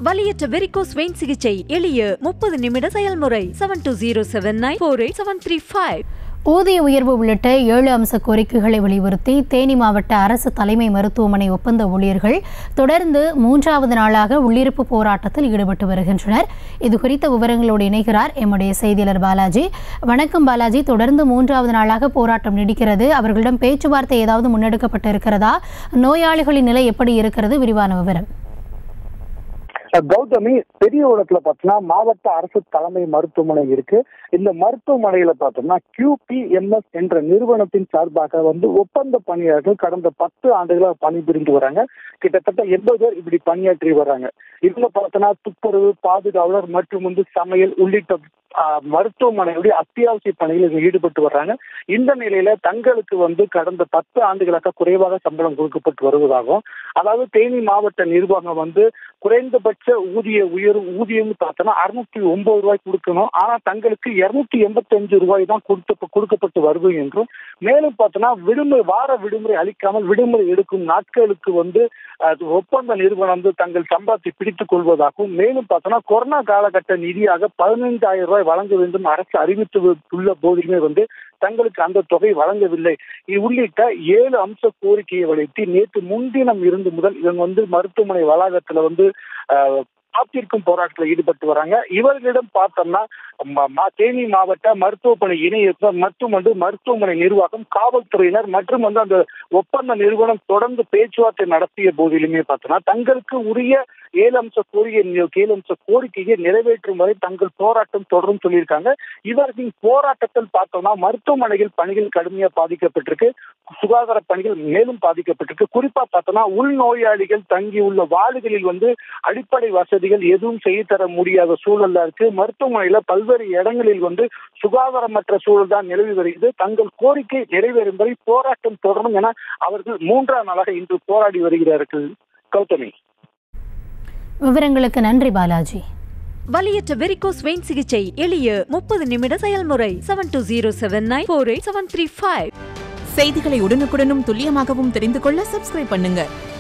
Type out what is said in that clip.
வலியற்ற varicose vein சிகிச்சை எளிய முப்பது நிமிட செயல்முறை seven two zero seven nine four eight seven three five ஊதிய உயர்வு உள்ளிட்ட ஏழு அம்ச கோரிக்கைகளை வலியுறுத்தி தேனி மாவட்ட அரசு தலைமை மருத்துவமனை ஒப்பந்த ஊழியர்கள் தொடர்ந்து மூன்றாவது நாளாக உள்ளிருப்பு போராட்டத்தில் ஈடுபட்டு வருகின்றனர் இது குறித்த விவரங்களோடு இணைகிறார் எம்முடைய செய்தியாளர் பாலாஜி வணக்கம் பாலாஜி தொடர்ந்து மூன்றாவது நாளாக போராட்டம் நீடிக்கிறது அவர்களிடம் பேச்சுவார்த்தை ஏதாவது முன்னெடுக்கப்பட்டு இருக்கிறதா நோயாளிகளின் நிலை எப்படி இருக்கிறது விரிவான விவரம் கௌதமி பெரிய உலகத்துல பார்த்தோம்னா மாவட்ட அரசு தலைமை மருத்துவமனை இருக்கு இந்த மருத்துவமனையில பார்த்தோம்னா QPMS என்ற நிறுவனத்தின் சார்பாக வந்து ஒப்பந்த பணியாளர்கள் கடந்த பத்து ஆண்டுகளா பணிபுரிந்து வராங்க கிட்டத்தட்ட எண்பது பேர் இப்படி பணியாற்றி வராங்க இதுல பார்த்தோம்னா துப்புரவு பாதுகாவலர் மற்றும் வந்து சமையல் உள்ளிட்ட ஆஹ், மருத்துவமனையுடைய அத்தியாவசிய பணிகளில் இவங்க ஈடுபட்டு வர்றாங்க இந்த நிலையில தங்களுக்கு வந்து கடந்த பத்து ஆண்டுகளாக குறைவாக சம்பளம் கொடுக்கப்பட்டு வருவதாகவும் அதாவது தேனி மாவட்ட நிர்வாகம் வந்து குறைந்தபட்ச ஊதிய உயர்வு ஊதியம் பார்த்தோன்னா அறுநூத்தி ஒன்பது ரூபாய் கொடுக்கணும் ஆனா தங்களுக்கு இருநூத்தி எண்பத்தி அஞ்சு ரூபாய் தான் கொடுத்த கொடுக்கப்பட்டு வருது என்றும் மேலும் பார்த்தோன்னா விடுமுறை வார விடுமுறை அளிக்காமல் விடுமுறை எடுக்கும் நாட்களுக்கு வந்து அது ஒப்பந்த நிறுவனம் வந்து தங்கள் சம்பளத்தை பிடித்துக் கொள்வதாகவும் மேலும் பார்த்தோன்னா கொரோனா காலகட்ட நிதியாக பதினைந்தாயிரம் ரூபாய் வழங்க வேண்டும் அரசு அறிவித்து உள்ள போதிலுமே வந்து தங்களுக்கு அந்த தொகை வழங்கவில்லை இது உள்ளிட்ட ஏழு அம்ச கோரிக்கையை வலியுறுத்தி நேற்று முன்தினம் இருந்து முதல் இவங்க வந்து மருத்துவமனை வளாகத்துல வந்து ஆஹ், காத்திருக்கும் போராட்டத்தில் ஈடுபட்டு வராங்க இவர்களிடம் பார்த்தோம்னா ம- ம- தேனி மாவட்ட மருத்துவ பணி இணை இயக்குனர் மற்றும் வந்து மருத்துவமனை நிர்வாகம் காவல்துறையினர் மற்றும் வந்து அந்த ஒப்பந்த நிறுவனம் தொடர்ந்து பேச்சுவார்த்தை நடத்திய போதிலுமே பார்த்தோம்னா தங்களுக்கு உரிய ஏழு அம்ச கோரிக்கை ஏழு அம்ச கோரிக்கையை நிறைவேற்றும் வரை தங்கள் போராட்டம் தொடரும் சொல்லியிருக்காங்க இவர்களின் போராட்டத்தில் பார்த்தோம்னா மருத்துவமனையில் பணிகள் கடுமையா பாதிக்கப்பட்டிருக்கு சுகாதார பணிகள் மேலும் பாதிக்கப்பட்டிருக்கு குறிப்பா பார்த்தோம்னா உள்நோயாளிகள் தங்கியுள்ள வார்டுகளில் வந்து அடிப்படை வசதிகள் எதுவும் செய்து தர முடியாத சூழல்ல இருக்கு மருத்துவமனையில பல்வேறு இடங்களில் வந்து சுகாதாரமற்ற சூழல் தான் நிலவி வருகிறது தங்கள் கோரிக்கை நிறைவேறும் வரை போராட்டம் தொடரும் என அவர்கள் மூன்றாம் நாளாக இன்று போராடி வருகிறார்கள் கௌதமி விவரங்களுக்கு நன்றி பாலாஜி வலியற்ற வெரிகோஸ் வெயின் சிகிச்சை எளிய முப்பது நிமிட செயல்முறை seven two zero seven nine four eight seven three five செய்திகளை உடனுக்குடனும் துல்லியமாகவும் தெரிந்து கொள்ள சப்ஸ்கிரைப் பண்ணுங்க